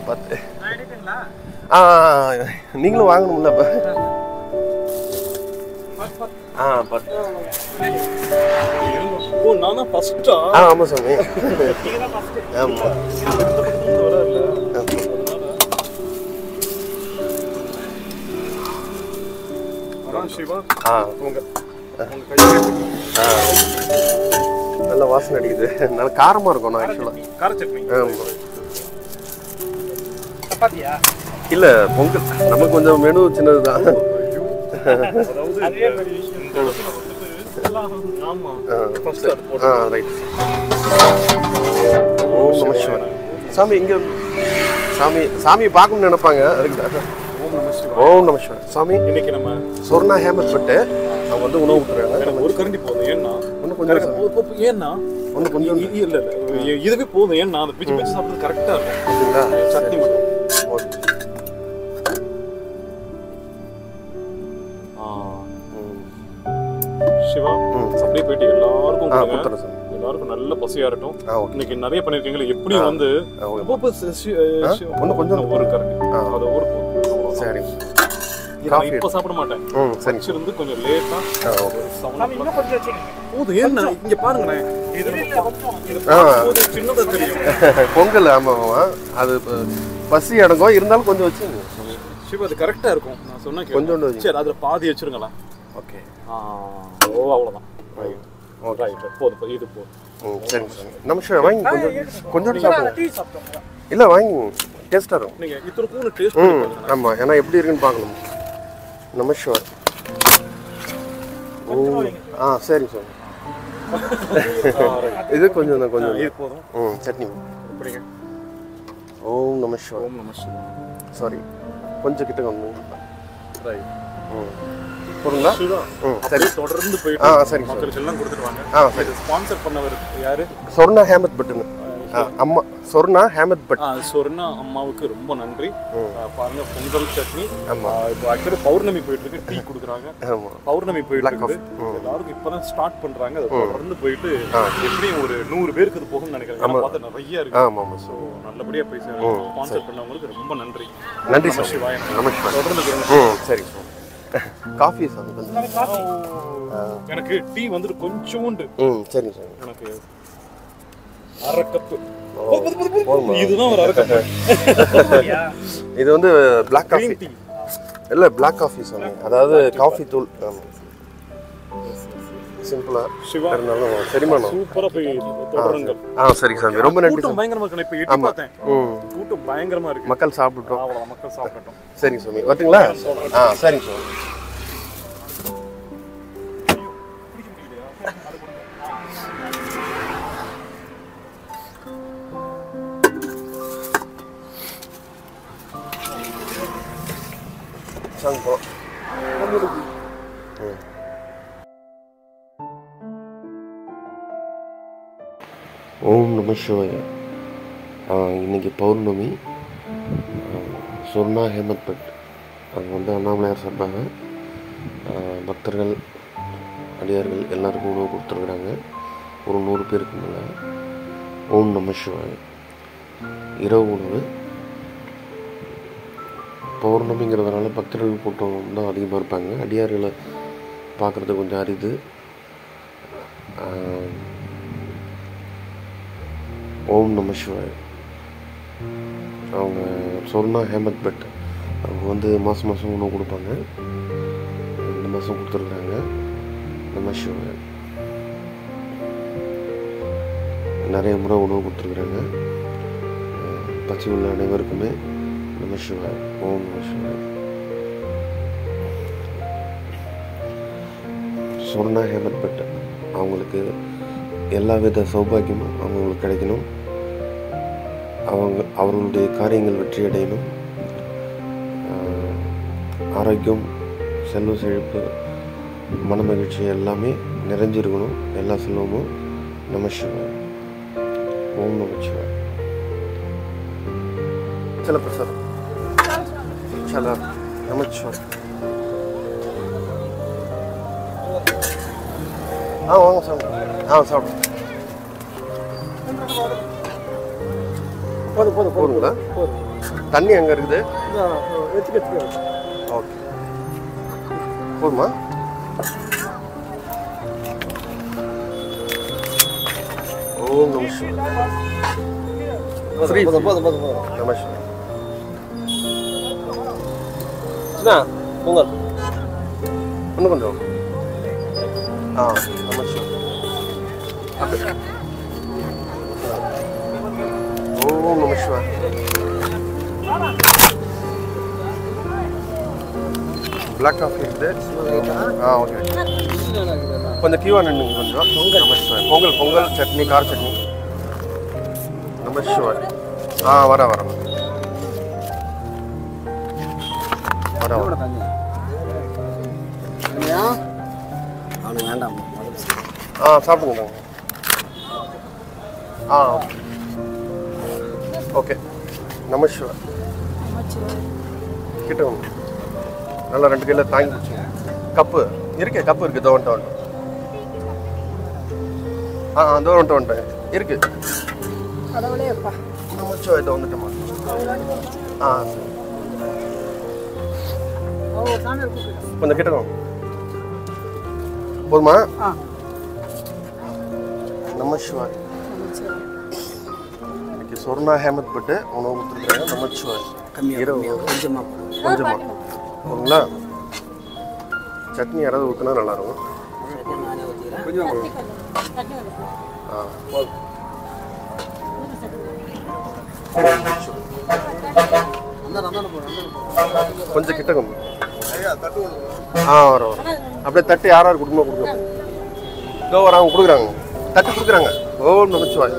பத்து ஆ நீங்களும் வாங்கணும்ல இப்போ ஆ பத்து ஓ நான் தான் ஃபர்ஸ்டா ஆ ஆமாம் சாமி ஆமாம் அதான் சிவா ஆ உங்க உங்க கையில ஆ நல்ல வாசனை அடிக்குது நல்ல காரமாக இருக்கும் நான் ஆக்சுவலாக கார சட்னி ஆமாம் சப்பாத்தியா இல்லை பொங்கல் நமக்கு கொஞ்சம் மெனு சின்னது தான் அதாவது அதே மாதிரி இந்த இடத்துல வந்துட்டு எல்லாம் ஆமா ஆ ஃபர்ஸ்ட் அது போட்டு ஆ ரைட் ஓம் நம சிவாய் சாமி இங்கே சாமி சாமியை பார்க்கணும்னு நினைப்பாங்க அதுக்கு தான். ஓம் நம சிவா ஓம் நம சிவாய் சாமி இன்னைக்கு நம்ம சொர்ணா ஹேமத் பட்டு அவங்க வந்து உணவு கொடுக்குறாங்க எனக்கு ஒரு கரண்டி போதும் ஏன்னா இன்னும் கொஞ்சம் எனக்கு போ- போ- ஏன்னா ஒன்று கொஞ்சம் இ- இல்ல இல்ல இ- இதுவே போதும் ஏன்னா அந்த பிச்சு பிச்சு சாப்பிடுறது கரெக்டா இருக்கும் அப்படிங்களா சட்னி மட்டும் ஓகே ஆ, ம். சிவா ம் அப்படியே போயிட்டு எல்லாருக்கும் ஆ கொடுங்க கொடுத்துறேன் சாமி எல்லாருக்கும் நல்ல பசியா இருக்கட்டும் ஆ ஓகே இன்னைக்கு நிறைய பண்ணிருக்கீங்களா எப்படியும் வந்து ஆ ஓகே அப்போ அப்போ சி- சி- ஆ, சி- இன்னும் கொஞ்சம் ஒரு கரண்டி ஆ. அது ஒரு போதும் அவ்வளவுதான். சரி இது நான் காஃபி இப்ப சாப்பிட மாட்டேன் ம் சரி வச்சிருந்து கொஞ்சம் லேட்டா ஆ ஓகே ஒரு seven சாமி o'clock. இன்னும் கொஞ்சம் வச்சுக்கோங்க போதும் ஏன்னா இங்க பாருங்களேன் இது இல்ல, இல்ல, கொஞ்சம். இது ஆ. பார்க்கும்போது சின்னதா தெரியும் பொங்கல் ஆமாம் ஆமாம் அது இப்போ பசி அடங்கும் இருந்தாலும் கொஞ்சம் வச்சுங்க சிவா அது கரெக்டா இருக்கும் நான் சொன்னா கேளு. கொஞ்சோண்டு வைங்க. சரி அதுல பாதி வச்சிருங்களேன் ஓகே ஆ, ஓ அவ்வளவுதான் ரைட் ஓகே ரைட் போதும் போதும், இது போதும் ம் சரிங்க சாமி நம்ம சிவாய் வாங்கி கொஞ்சம் கொஞ்சோண்டு சாப்பிடுங்க டீ சாப்பிட்டோம் இல்லை வாங்கி டேஸ்ட்டாக இருக்கும் நீங்க இத்தனை பூனை டேஸ்ட் பண்ணி ம் பாருங்க ஆமாம் ஏன்னா எப்படி இருக்குன்னு பார்க்கணும் நம சிவாய் ஓ ஆ சரிங்க சார் இது கொஞ்சம் தான் கொஞ்சம் இது போதும் ம் சட்னி அப்படிங்க ஓம் நம சிவாய் ஓம் நம சிவாய் சாரி கொஞ்சம் கிட்ட வந்து ரைட் ம் போதுங்களா சிவா ம் சரி தொடர்ந்து ஆ போயிட்டு சரிங்க சார் மக்களுக்கு எல்லாம் கொடுத்துட்டு வாங்க ஆ சரி இது ஸ்பான்சர் பண்ணவர் யாரு சொர்ணா ஹேமத் பட்டுன்னு ஆ அம்மா சொர்ணா ஹேமத் பட் ஆ, சொர்ணா அம்மாவுக்கு ரொம்ப நன்றி ம். ஆ, பாருங்க பொங்கல் சட்னி ஆமா. ஆ, இப்போ ஆக்சுவலி பௌர்ணமி போயிட்டு இருக்கு டீ கொடுக்குறாங்க ஆமாம் பௌர்ணமி போயிட்டு Black இருக்குது coffee. ம். எல்லாருக்கும் இப்பதான் ஸ்டார்ட் பண்றாங்க அது தொடர்ந்து போயிட்டு ஆ. எப்படியும் ஒரு நூறு பேருக்கு அது போகும்னு நினைக்கிறேன் ஏன்னா பார்த்து நிறைய இருக்கு ஆமாம் ஆமாம் ஸோ நல்லபடியா போய் ம், ஸ்பான்சர் பண்ணவங்களுக்கு ரொம்ப நன்றி நன்றி நம சார் சிவாய நம சிவாய் தொடர்ந்து கொடுங்க. ம் சரி சார் காஃபி சார் கொஞ்சம் காஃபி எனக்கு டீ வந்துட்டு கொஞ்சோண்டு ம் சரிங்க சார் எனக்கு அரை கப்பு ஓ, போதுமா இதுதான் ஒரு அரை கப்பு இது வந்து பிளாக் காஃபி கிரீன் டீ இல்லை பிளாக் காஃபி சாமி அதாவது காஃபி தூள் ஆமாம் சிம்பிளாக சிவா இருந்தாலும் செரிமானம் சூப்பரா போய் தொடருங்கள் ஆ சரிங்க சாமி ரொம்ப நன்றி கூட்டம் சாமி பயங்கரமா இருக்கு நான் இப்ப எட்டி ஆமா. பார்த்தேன் ம் கூட்டம் பயங்கரமா இருக்கு மக்கள் சாப்பிட்டுட்டோம் அவ்வளவு மக்கள் சாப்பிட்டோம் சரிங்க சாமி வரட்டுங்களா ஆ சரிங்க சாமி சாமி போகலாம் ம் ஓம் நம சிவாய இன்னைக்கு பௌர்ணமி ஆ, சொர்ணா ஹேமத் பட் அங்கே வந்து அண்ணாமலையார் சார்பாக ஆ, பக்தர்கள் அடியார்கள் எல்லாருக்கும் உணவு கொடுத்துருக்குறாங்க ஒரு நூறு பேருக்கு மேலே ஓம் நம சிவாய இரவு உணவு பௌர்ணமிங்கிறதுனால பக்தர்கள் கூட்டம் தான் அதிகமாக இருப்பாங்க அடியார்களை பார்க்குறது கொஞ்சம் அரிது ஆ, ஓம் நம சிவாய் அவங்க சொர்ணா ஹேமத் பட் அவங்க வந்து மாதம் மாதம் உணவு கொடுப்பாங்க இந்த மாதம் கொடுத்துருக்குறாங்க நம சிவாய் நிறைய முறை உணவு கொடுத்துருக்குறாங்க அஹ் பசி உள்ள அனைவருக்குமே நம சிவாய் ஓம் நம சிவாய் சொர்ணா ஹேமத் பட் அவங்களுக்கு எல்லா வித சௌபாகியமும் அவங்களுக்கு கிடைக்கணும் அவங்க அவர்களுடைய காரியங்கள் வெற்றி அடையணும் ஆஹ் ஆரோக்கியம் செல்வ செழிப்பு மன மகிழ்ச்சி எல்லாமே நிறைஞ்சிருக்கணும் எல்லா செல்வமும் நம சிவாய் ஓம் நம சிவாய் சில பிரசாதம் சில நமச்சிவாய் ஆ வாங்க சாப்பிடு ஆ சாப்பிடு போதும் போதும் போதுங்களா போதும் தண்ணி எங்கே இருக்குது வச்சுக்க ஓகே போதுமா ஓம் நம சிவாய Free. போதும் போதும் போதும் போதும் நம சிவாய என்ன பொங்கல் இன்னும் கொஞ்சம் ஆ நம சிவாய அப்படியே. ஓம் நம சிவாய பிளாக் காஃபி இருக்குது ஆ ஓகே கொஞ்சம் கியூவா நின்றுங்க கொஞ்சம் பொங்கல் நம சிவாய பொங்கல் பொங்கல் சட்னி கார சட்னி நம சிவாய ஆ வர வர வர வர அவனுக்கு வேண்டாம் ஆ சாப்பிடுங்க ஆ ஓகே நம சிவாய கிட்ட வாங்க. நல்லா ரெண்டு கையில் தாங்கி பிடிச்சிங்க கப்பு இருக்கே கப்பு இருக்கு இதோ வந்துட்டு வந்துட்டோம் ஆ அதோ வந்துட்டு வந்துட்டேன் இருக்கு கடவுளேப்பா நமச்சிவாய இதோ வந்துட்டோமா ஆ சரி ஓ சாமி கூப்பிட்டு கொஞ்சம் கிட்ட வாங்க போதுமா ஆ நம சிவாய் இன்னைக்கு சொர்ணா ஹேமத் பட்டு உணவு கொடுத்துருக்காங்க நமச்சிவாய் இரவு கொஞ்சமா கொஞ்சமா போதுங்களா சட்னி யாராவது ஊற்றினா நல்லாயிருக்கும் நானே ஊற்றிக்கிறேன் ஆ கொஞ்சம் கிட்ட கொண்டு ஆ வரோம் வரோம் அப்படியே தட்டு யார் யார் கொடுக்கணும் கொடுங்க இதோ வராங்க கொடுக்குறாங்க தட்டு கொடுக்குறாங்க ஓம் நமச்சிவாய்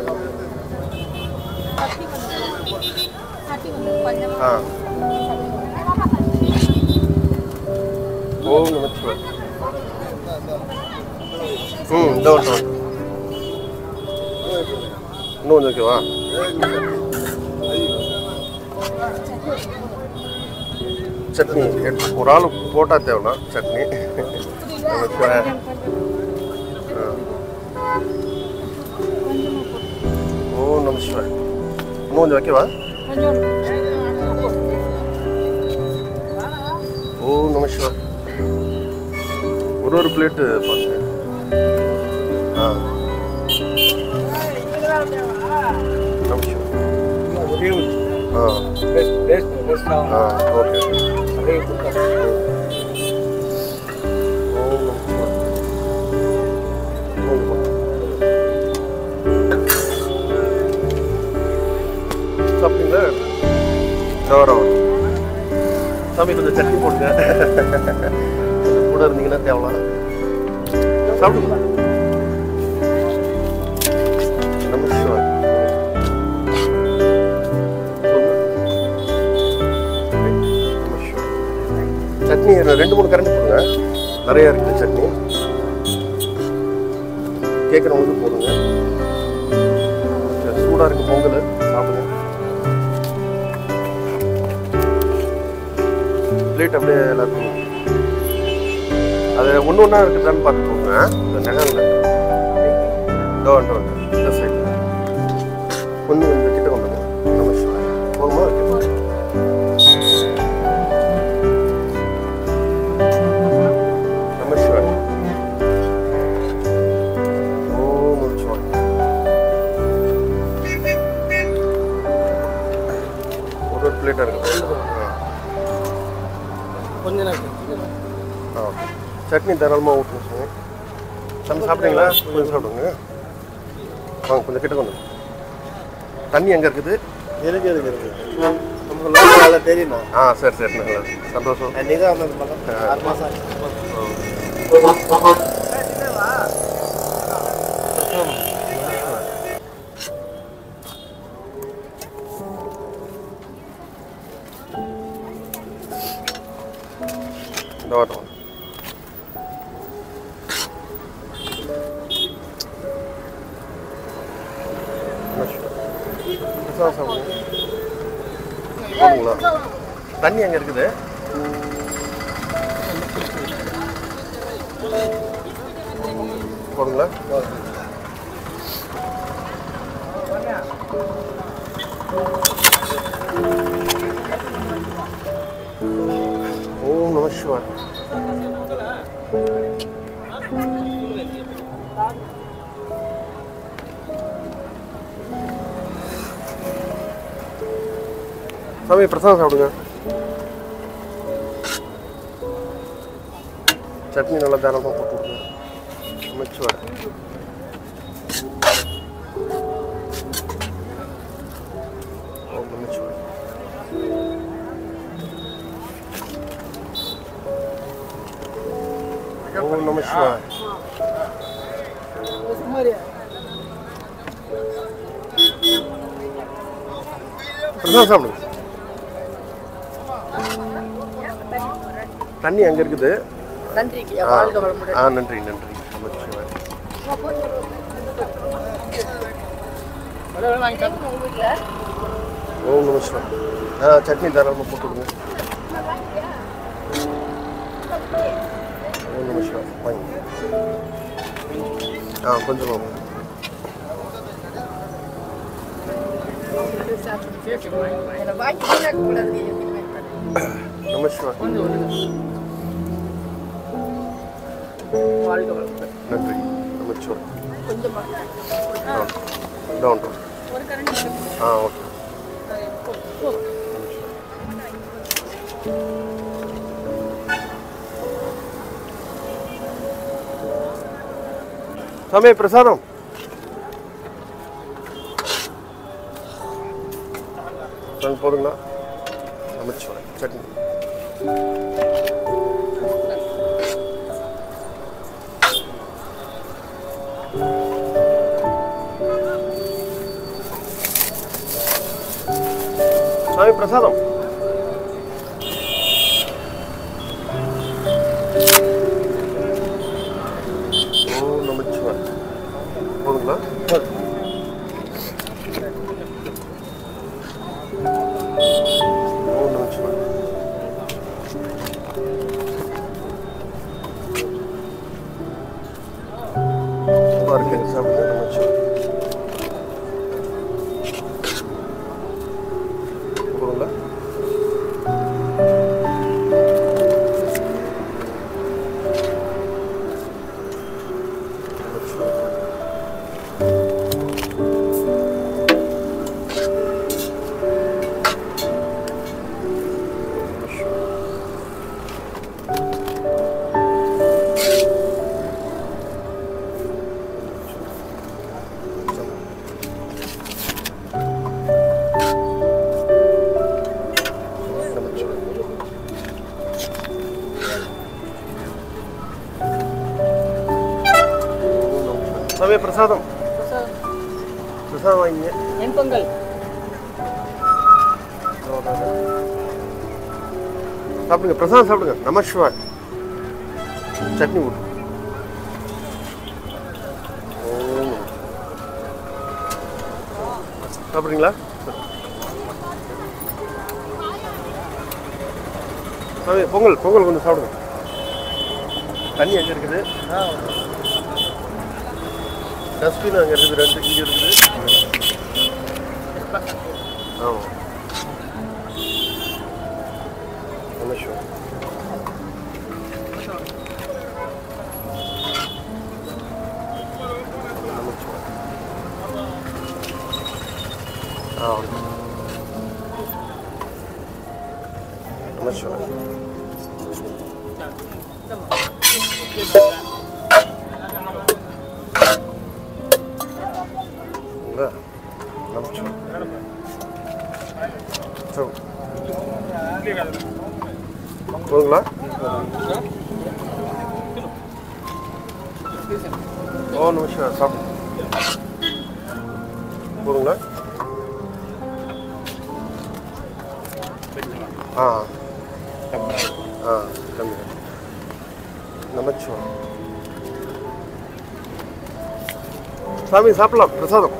ஆ ஓம் நமச்சிவாய் ம் இதோ வந்துட்டு வாங்க. இன்னும் கொஞ்சம் ஓகேவா சட்னி எடுத்து- ஒரு ஆள் போட்டால் தேவைன்னா சட்னி நமச்சிவாய் ஆ. ஓம் நமச்சிவாய் இன்னும் கொஞ்சம் வைக்கவா ஓம் நமச்சிவாய் ஒரு ஒரு பிளேட்டு பார்த்து ஆ நமச்சிவாய் ஒரே ஆ பெஸ்ட் பெஸ்ட் பெஸ்ட் ஆ ஓகே அப்படியே கொடுத்தாங்க ஓம் நமச்சிவாய் ஓம் நமச்சிவாய். சாப்பிட்டீங்களா தவறம் சாமி கொஞ்சம் சட்னி போடுங்க கொஞ்சம் கூட இருந்தீங்கன்னா தேவலாம் சாப்பிடுங்க நமச்சிவாய் நமச்சிவாய். சட்னி ரெண்டு மூணு கரண்டி போடுங்க நிறைய இருக்குது சட்னி கேட்குறவங்களுக்கு போடுங்க சூடாக இருக்கு பொங்கல் சாப்பிடுங்க பிளேட் அப்படியே எல்லாருக்கும் அது ஒன்று ஒன்றா இருக்குதான்னு பார்த்துக்கோங்க இந்த நகரில் இதோ ஒன்று வந்து இந்த சைடு ஒன்று இந்த கிட்ட கொண்டு வந்து நம்ம போகுமா நம சிவாய் ஓம் நம சிவாய் ஒரு ஒரு பிளேட்டாக இருக்கு ஆ கொஞ்ச நேரம் ஆ சட்னி தாராளமாக ஊற்றுங்க சார் சாமி சாப்பிட்டீங்களா கொஞ்சம் சாப்பிடுங்க வாங்க கொஞ்சம் கிட்ட கொண்டு வாங்க. தண்ணி எங்கே இருக்குது இருக்கு இருக்கு இருக்கு நமக்கு லோக்கல் நல்லா தெரியுமா ஆ சரி சரி நல்லா சந்தோஷம் அன்னைக்கு தான் வந்தது மேடம் ஆறு மாதம் ஆச்சு இந்த வாட்டம் போதுங்களா தண்ணி அங்கே இருக்குது போதுங்களா ஓம் நம சிவாய் சாமி பிரசாதம் சாப்பிடுங்க சட்னி நல்லா தாராளமாக போட்டு விடுங்க அமைச்சுவார் ஓம் நமச்சிவாய் ஓம் நம சிவாய் சுமாரியா பிரசாதம் சாப்பிடுங்க தண்ணி அங்கே இருக்குது நன்றிக்கு ஆ. வாழ்க வளமுடன் ஆ நன்றி நன்றி நமச்சிவாய் ஓம் நம சிவாய் ஆ சட்னி தாராளமாக போட்டு விடுங்க ஓம் நம சிவாய் வாங்க ஆ கொஞ்சம் வாங்க. வாங்கி கூடாது நம சிவாய் வாழ்க வளமுடன் நன்றி நமச்சிவாய் கொஞ்சமா டவுன் டவுன் ஒரு கரண்டி ஆ ஓகே சாமி பிரசாதம் சாமி போதுங்களா அமைச்சுவாய் சட்னி சாமி பிரசாதம் ஓ நமச்சிவாய் போதுங்களா போதும். ஓ நமச்சிவாய் பாருங்க சாப்பிடுங்க நமச்சிவாய் போதுங்களா சாமி பிரசாதம் பிரசாதம் வாங்கிங்க என் பொங்கல் சாப்பிடுங்க பிரசாதம் சாப்பிடுங்க நம சிவாய் சட்னி போட்டு ஓம் நம சிவாய். சாப்பிட்றீங்களா சாமி பொங்கல் பொங்கல் கொஞ்சம் சாப்பிடுங்க தண்ணி அங்கே இருக்குது டஸ்ட்பின் அங்கே இருக்குது ரெண்டு இங்கே இருக்குது ஆமாம் நம சிவாய் நம சிவாய் ஆ ஓகே நம சிவாய் இல்ல நம சிவாய் சரி போதுங்களா ஓ நிமிஷம் சாப்பிடு போதுங்களா ஆ ஆ கம்மி நமச்சிவாய் சாமி சாப்பிடலாம் பிரசாதம்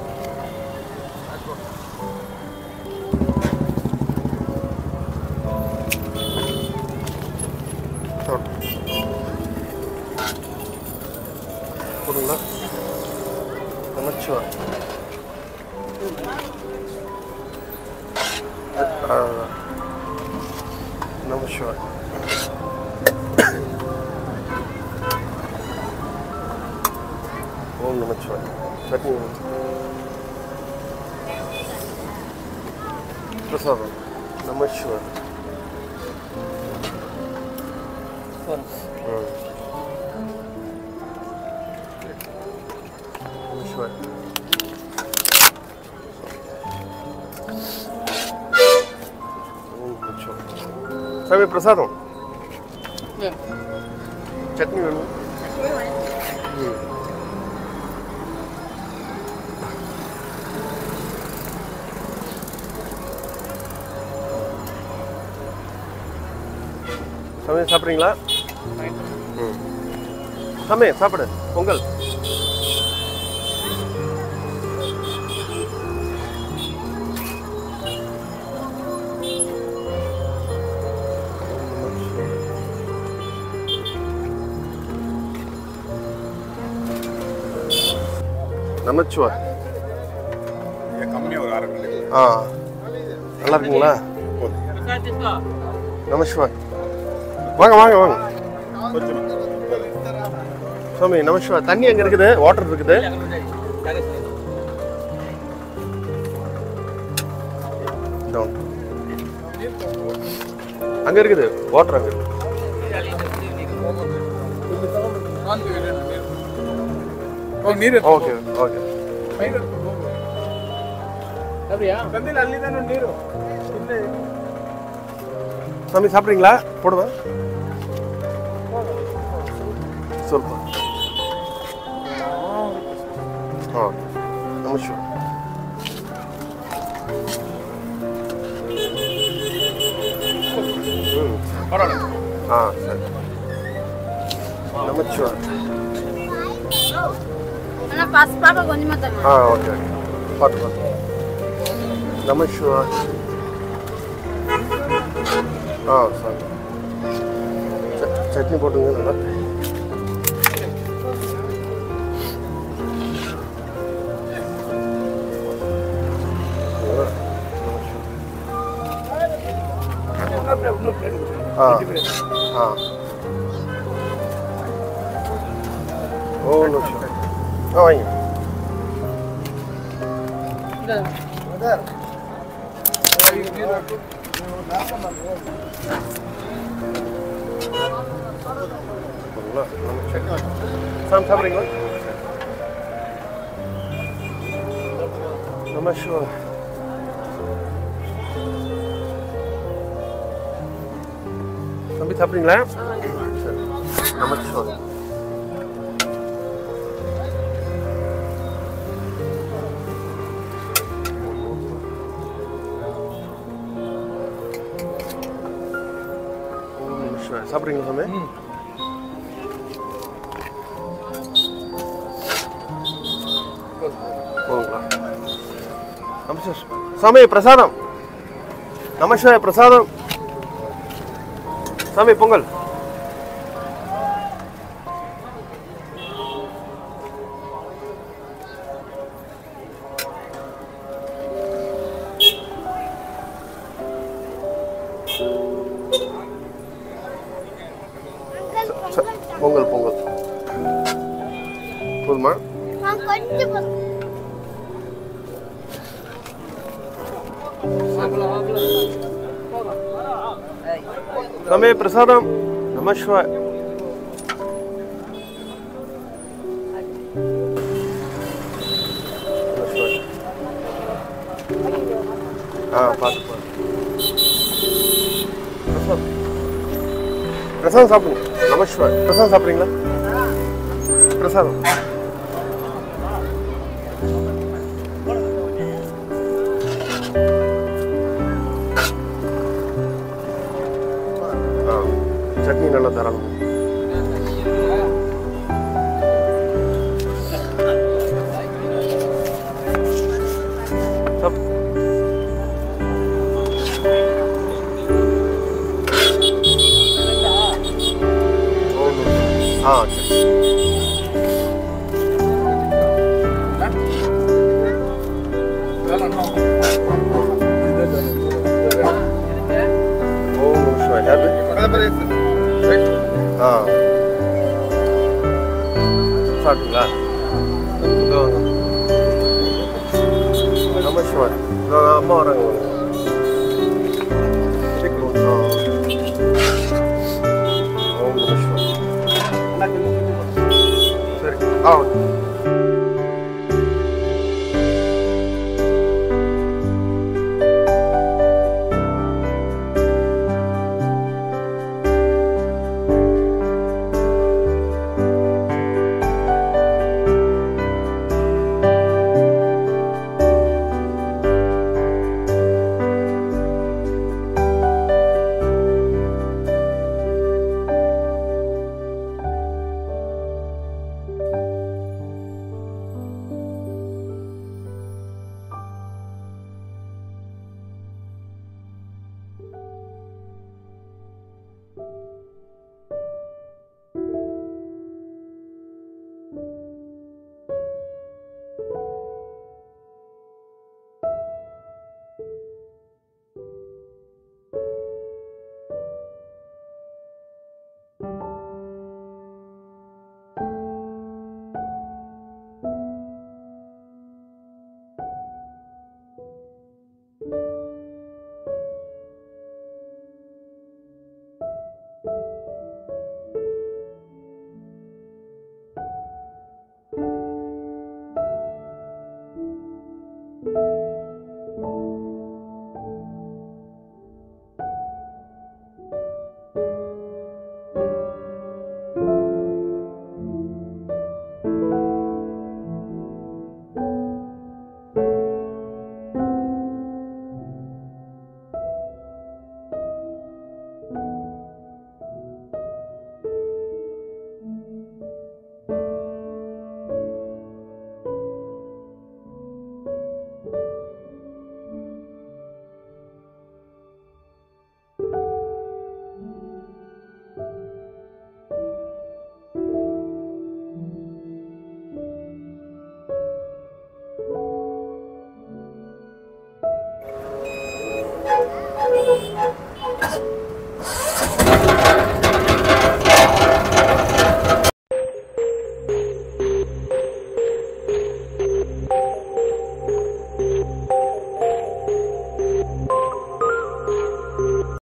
சாப்பிடு. போதுங்களா நமச்சிவாய் ஆ நம சிவாய் ஓம் நம சிவாய் சட்னி பிரசாதம் நம சிவாய் ம். நம சிவாய் ஓம் நம சிவாய் சாமி பிரசாதம் சட்னி வேணும் ம். சாமி சாப்பிட்றீங்களா ம் சாமி சாப்பிடு பொங்கல் நமச்சிவா கம்மியாக ஒரு அரை மணி ஆ நல்லா இருக்கீங்களா நமசிவா வாங்க வாங்க வாங்க கொஞ்சம் சுவாமி நமசிவா தண்ணி அங்கே இருக்குது வாட்டர் இருக்குது இதோ. அங்க இருக்குது வாட்டர் அங்க இருக்கு ನೀರು ஓகே ஓகே ತಂದಿಲ್ಲ ಅಲ್ಲಿದ್ದಾನು ನೀರು சாமி சாப்பிட்றீங்களா போடுவேன் ಸ್ವಲ್ಪ ಹಾಂ ನಮಸ್ಕಾರ ಹ್ಞೂ ಹಾಂ ಸರಿ ನಮಸ್ಕಾರ ஆனா பஸ் பாப்பா கொஞ்சமா தரணும் ಹಾಂ ಓಕೆ ಓಕೆ பார்த்து பார்த்து ನಮಸ್ಕಾರ ஆ சரி ச- சட்னி போட்டுங்க நல்லா ஆ ஆ ஓ நிமிஷம் ஆ வாங்க போதுங்களா? நம்ம சட்னி வாங்க. சாமி சாப்பிட்றீங்களா நம்ம ஷோ தம்பி சாப்பிட்றீங்களா சரி நம்ம ஷோ சாப்பிட்றீங்களா சாமி போதுங்களா நமஸ்கார் சாமி பிரசாதம் நமஸ்கார் பிரசாதம் சாமி பொங்கல் ச- பொங்கல் பொங்கல் போதுமா கொஞ்சம் சாமி பிரசாதம் நமஸ்கார் ஆ பார்த்து பார்த்து பிரசாதம் பிரசாதம் சாப்பிடுங்க நமஸ்கார் பிரசாதம் சாப்பிட்றீங்களா பிரசாதம் ஆ சட்னி நல்லா தரணும் சாப்~ ஆ சரி ஓம் நம சிவாய யாரு ஆ சாப்பிட்டீங்களா இதோ வாங்க. நம சிவாய் இதோ அம்மா வராங்க வாங்க. ஆ. ஓம் நம சிவாய் சரி ஆ ஓகே